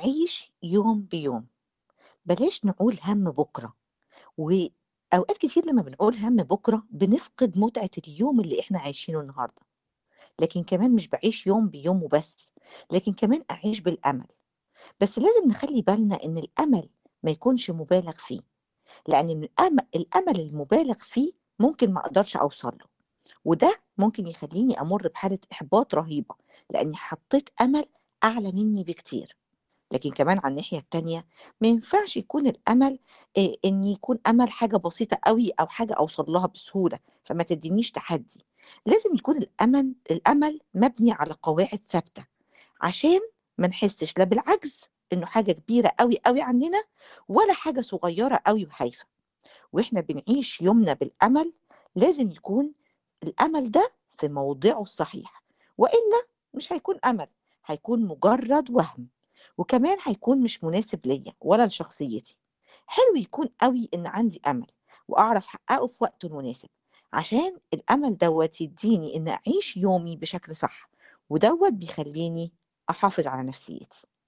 عيش يوم بيوم، بلاش نقول هَم بُكرة، وأوقات كتير لمّا بنقول هَم بُكرة بنفقد متعة اليوم اللي إحنا عايشينه النهارده، لكن كمان مش باعيش يوم بيوم وبس، لكن كمان أعيش بالأمل، بس لازم نخلّي بالنا إن الأمل ما يكونش مُبالغ فيه، لأن الأم الأمل المُبالغ فيه ممكن ما أقدرش أوصل له، وده ممكن يخلّيني أمُر بحالة إحباط رهيبة، لإني حطيت أمل أعلى منّي بكتير. لكن كمان على الناحية التانية ما ينفعش يكون الأمل آآ إن يكون أمل حاجة بسيطة أوي أو حاجة أوصل لها بسهولة، فما تدّينيش تحدّي، لازم يكون الأمل الأمل مبني على قواعد ثابتة، عشان ما نحسّش لا بالعجز إنه حاجة كبيرة أوي، أوي عنّنا، ولا حاجة صغيّرة أوي وهايفة، وإحنا بنعيش يومنا بالأمل لازم يكون الأمل ده في موضعه الصحيح، وإلا مش هيكون أمل، هيكون مجرّد وَهْم، وكمان هيكون مش مناسب ليّا ولا لشخصيتي. حلو يكون أوي إن عندي أمل وأعرف أحققه في وقته المناسب، عشان الأمل دوّة يدّيني إن أعيش يومي بشكل صح، ودوّة بيخلّيني أحافظ على نفسيتي.